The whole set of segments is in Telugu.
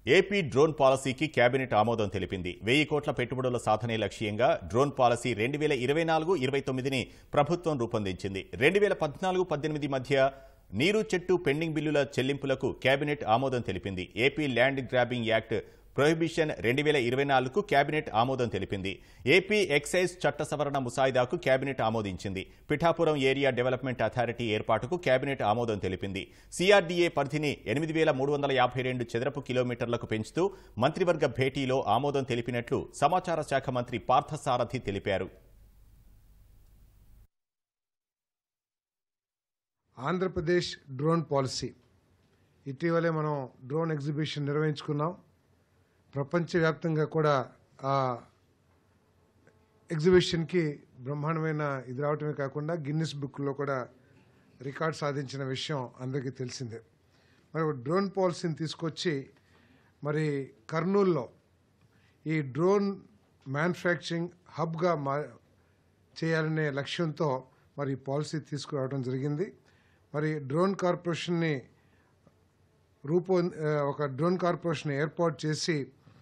ఏపీ డ్రోన్ పాలసీకి కేబినెట్ ఆమోదం తెలిపింది వెయ్యి కోట్ల పెట్టుబడుల సాధనే లక్ష్యంగా డ్రోన్ పాలసీ రెండు వేల ఇరవై నాలుగు ఇరవై తొమ్మిదిని ప్రభుత్వం రూపొందించింది రెండు వేల పద్నాలుగు పద్దెనిమిది మధ్య నీరు చెట్టు పెండింగ్ బిల్లుల చెల్లింపులకు కేబినెట్ ఆమోదం తెలిపింది AP land grabbing act prohibition రెండు వేల ఇరవై నాలుగుకు కేబినెట్ ఆమోదం తెలిపింది ఏపీ ఎక్సైజ్ చట్ట సవరణ ముసాయిదాకు కేబినెట్ ఆమోదించింది పిఠాపురం ఏరియా డెవలప్మెంట్ అథారిటీ ఏర్పాటుకు కేబినెట్ ఆమోదం తెలిపింది సిఆర్డీఏ పరిధిని ఎనిమిది వేల మూడు వందల యాభై రెండు చదరపు కిలోమీటర్లకు పెంచుతూ మంత్రివర్గ భేటీలో ఆమోదం తెలిపినట్లు సమాచార శాఖ మంత్రి పార్థసారథి తెలిపారు ఆంధ్రప్రదేశ్ డ్రోన్ పాలసీ ఇటీవలే మనం డ్రోన్ ఎగ్జిబిషన్ నిర్వహించుకున్నాం ప్రపంచవ్యాప్తంగా కూడా ఆ ఎగ్జిబిషన్కి బ్రహ్మాండమైన ఇది రావటమే కాకుండా గిన్నిస్ బుక్లో కూడా రికార్డ్ సాధించిన విషయం అందరికీ తెలిసిందే మరి ఒక డ్రోన్ పాలసీని తీసుకొచ్చి మరి కర్నూల్లో ఈ డ్రోన్ మ్యానుఫ్యాక్చరింగ్ హబ్గా మా చేయాలనే లక్ష్యంతో మరి ఈ పాలసీ తీసుకురావడం జరిగింది మరి డ్రోన్ కార్పొరేషన్ని రూపొ ఆ, ఒక డ్రోన్ కార్పొరేషన్ ఏర్పాటు చేసి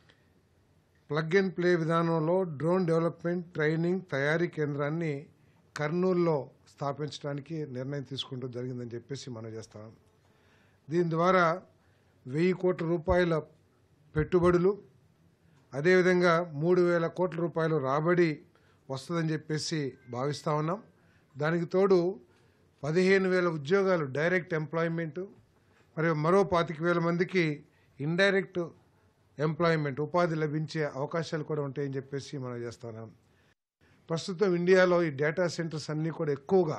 ప్లగ్ అండ్ ప్లే విధానంలో డ్రోన్ డెవలప్మెంట్ ట్రైనింగ్ తయారీ కేంద్రాన్ని కర్నూలులో స్థాపించడానికి నిర్ణయం తీసుకుంటూ జరిగిందని చెప్పేసి మనం చేస్తాం దీని ద్వారా వెయ్యి కోట్ల రూపాయల పెట్టుబడులు అదేవిధంగా మూడు వేల కోట్ల రూపాయలు రాబడి వస్తుందని చెప్పేసి భావిస్తా ఉన్నాం దానికి తోడు పదిహేను వేల ఉద్యోగాలు డైరెక్ట్ ఎంప్లాయ్మెంట్ మరియు మరో పాతిక వేల మందికి ఇండైరెక్ట్ ఎంప్లాయ్మెంట్ ఉపాధి లభించే అవకాశాలు కూడా ఉంటాయని చెప్పేసి మనం చేస్తా ఉన్నాం ప్రస్తుతం ఇండియాలో ఈ డేటా సెంటర్స్ అన్నీ కూడా ఎక్కువగా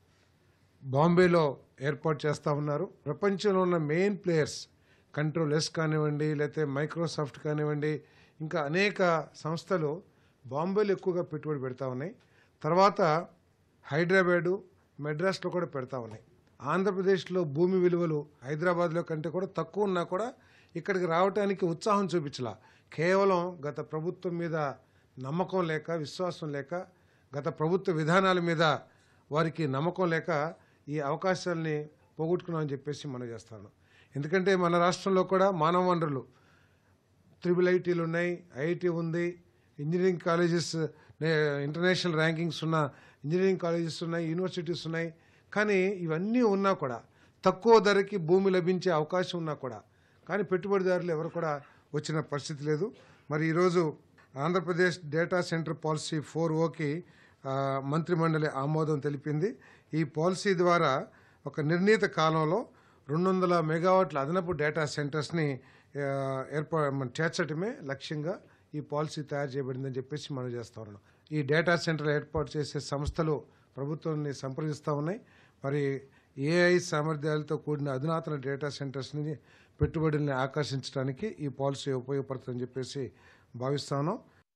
బాంబేలో ఏర్పాటు చేస్తూ ఉన్నారు ప్రపంచంలో ఉన్న మెయిన్ ప్లేయర్స్ కంట్రోల్ ఎస్ కానివ్వండి లేకపోతే మైక్రోసాఫ్ట్ కానివ్వండి ఇంకా అనేక సంస్థలు బాంబేలో ఎక్కువగా పెట్టుబడి పెడతా ఉన్నాయి తర్వాత హైదరాబాదు మెడ్రాస్లో కూడా పెడతా ఉన్నాయి ఆంధ్రప్రదేశ్లో భూమి విలువలు హైదరాబాద్లో కంటే కూడా తక్కువ ఉన్నా కూడా ఇక్కడికి రావడానికి ఉత్సాహం చూపించలా కేవలం గత ప్రభుత్వం మీద నమ్మకం లేక విశ్వాసం లేక గత ప్రభుత్వ విధానాల మీద వారికి నమ్మకం లేక ఈ అవకాశాలని పోగొట్టుకున్నామని చెప్పేసి మనం చేస్తాను ఎందుకంటే మన రాష్ట్రంలో కూడా మానవ వనరులు త్రిబుల్ ఐటీలు ఉన్నాయి ఐఐటి ఉంది ఇంజనీరింగ్ కాలేజెస్ నే- ఇంటర్నేషనల్ ర్యాంకింగ్స్ ఉన్న ఇంజనీరింగ్ కాలేజెస్ ఉన్నాయి యూనివర్సిటీస్ ఉన్నాయి కానీ ఇవన్నీ ఉన్నా కూడా తక్కువ ధరకి భూమి లభించే అవకాశం ఉన్నా కూడా కానీ పెట్టుబడిదారులు ఎవరు కూడా వచ్చిన పరిస్థితి లేదు మరి ఈరోజు Andhra Pradesh data centre policy four ఓకి మంత్రిమండలి ఆమోదం తెలిపింది ఈ పాలసీ ద్వారా ఒక నిర్ణీత కాలంలో రెండు వందల మెగావాట్ల అదనపు డేటా సెంటర్స్ని ఆ, ఏర్పా మన చేర్చడమే లక్ష్యంగా ఈ పాలసీ తయారు చేయబడిందని చెప్పేసి మనం చేస్తా ఉన్నాం ఈ డేటా సెంటర్ ఏర్పాటు చేసే సంస్థలు ప్రభుత్వాన్ని సంప్రదిస్తూ ఉన్నాయి మరి ఏఐ సామర్థ్యాలతో కూడిన అధునాతన డేటా సెంటర్స్ని పెట్టుబడుల్ని ఆకర్షించడానికి ఈ పాలసీ ఉపయోగపడుతుందని చెప్పేసి భావిస్తాను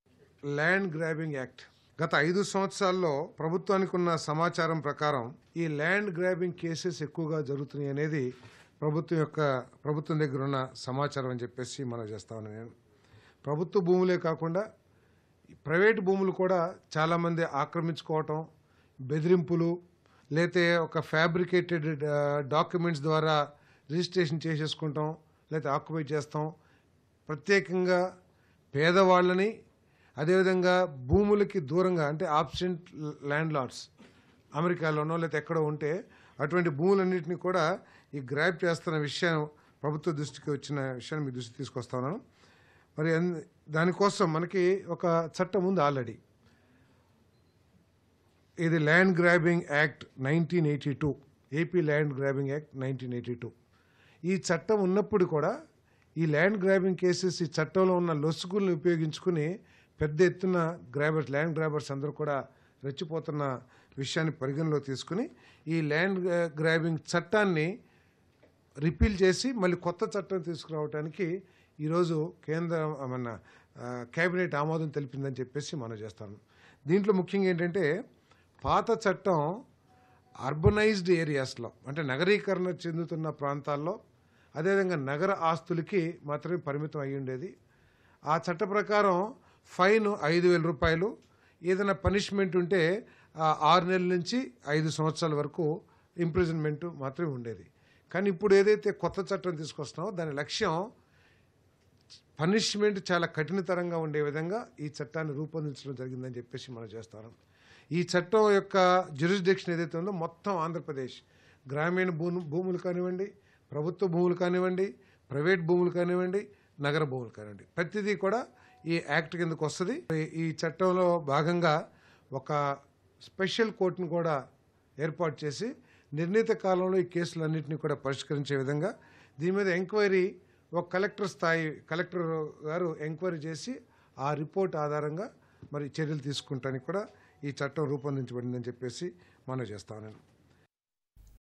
ల్యాండ్ గ్రాబింగ్ యాక్ట్ గత ఐదు సంవత్సరాల్లో ప్రభుత్వానికి ఉన్న సమాచారం ప్రకారం ఈ ల్యాండ్ గ్రాబింగ్ కేసెస్ ఎక్కువగా జరుగుతున్నాయి అనేది ప్రభుత్వం యొక్క ప్రభుత్వం దగ్గర ఉన్న సమాచారం అని చెప్పేసి మనం చేస్తా ఉన్నాను నేను ప్రభుత్వ భూములే కాకుండా ప్రైవేట్ భూములు కూడా చాలామంది ఆక్రమించుకోవటం బెదిరింపులు లేతే ఒక ఫ్యాబ్రికేటెడ్ డాక్యుమెంట్స్ ద్వారా రిజిస్ట్రేషన్ చేసేసుకుంటాం లేకపోతే ఆక్యుపై చేస్తాం ప్రత్యేకంగా పేదవాళ్ళని అదేవిధంగా భూములకి దూరంగా అంటే ఆబ్సెంట్ ల్యాండ్ లార్డ్స్ అమెరికాలోనో లేకపోతే ఎక్కడో ఉంటే అటువంటి భూములన్నింటినీ కూడా ఈ గ్రాప్ చేస్తున్న విషయం ప్రభుత్వ దృష్టికి వచ్చిన విషయాన్ని మీ దృష్టికి తీసుకొస్తాను మరి అన్- దానికోసం మనకి ఒక చట్టం ఉంది ఆల్రెడీ ఇది land grabbing act nineteen eighty two AP land grabbing act nineteen eighty two ఈ చట్టం ఉన్నప్పుడు కూడా ఈ ల్యాండ్ గ్రాబింగ్ కేసెస్ ఈ చట్టంలో ఉన్న లొసుగుల్ని ఉపయోగించుకుని పెద్ద ఎత్తున గ్రాబర్స్ ల్యాండ్ గ్రాబర్స్ అందరూ కూడా రెచ్చిపోతున్న విషయాన్ని పరిగణలో తీసుకుని ఈ ల్యాండ్ గ్రాబింగ్ చట్టాన్ని రిపీల్ చేసి మళ్ళీ కొత్త చట్టం తీసుకురావడానికి ఈరోజు కేంద్ర మన ఆ, కేబినెట్ ఆమోదం తెలిపిందని చెప్పేసి మనం చేస్తాను దీంట్లో ముఖ్యంగా ఏంటంటే పాత చట్టం అర్బనైజ్డ్ ఏరియాస్లో అంటే నగరీకరణ చెందుతున్న ప్రాంతాల్లో అదేవిధంగా నగర ఆస్తులకి మాత్రమే పరిమితం అయి ఉండేది ఆ చట్ట ప్రకారం ఫైన్ ఐదు వేల రూపాయలు ఏదైనా పనిష్మెంట్ ఉంటే ఆ, ఆరు నెలల నుంచి ఐదు సంవత్సరాల వరకు ఇంప్రిజన్మెంట్ మాత్రమే ఉండేది కానీ ఇప్పుడు ఏదైతే కొత్త చట్టం తీసుకొస్తున్నామో దాని లక్ష్యం పనిష్మెంట్ చాలా కఠినతరంగా ఉండే విధంగా ఈ చట్టాన్ని రూపొందించడం జరిగిందని చెప్పేసి మనం చేస్తాను ఈ చట్టం యొక్క జ్యూరిస్డిక్షన్ ఏదైతే ఉందో మొత్తం ఆంధ్రప్రదేశ్ గ్రామీణ భూ భూములు కానివ్వండి ప్రభుత్వ భూములు కానివ్వండి ప్రైవేట్ భూములు కానివ్వండి నగర భూములు కానివ్వండి ప్రతిదీ కూడా ఈ యాక్ట్ కిందకు వస్తుంది ఈ- ఈ చట్టంలో భాగంగా ఒక స్పెషల్ కోర్టును కూడా ఏర్పాటు చేసి నిర్ణీత కాలంలో ఈ కేసులన్నింటినీ కూడా పరిష్కరించే విధంగా దీని మీద ఎంక్వైరీ ఒక కలెక్టర్ స్థాయి కలెక్టర్ గారు ఎంక్వైరీ చేసి ఆ రిపోర్ట్ ఆధారంగా మరి చర్యలు తీసుకుంటానికి కూడా ఈ చట్టం రూపొందించబడిందని చెప్పేసి మనం చేస్తాను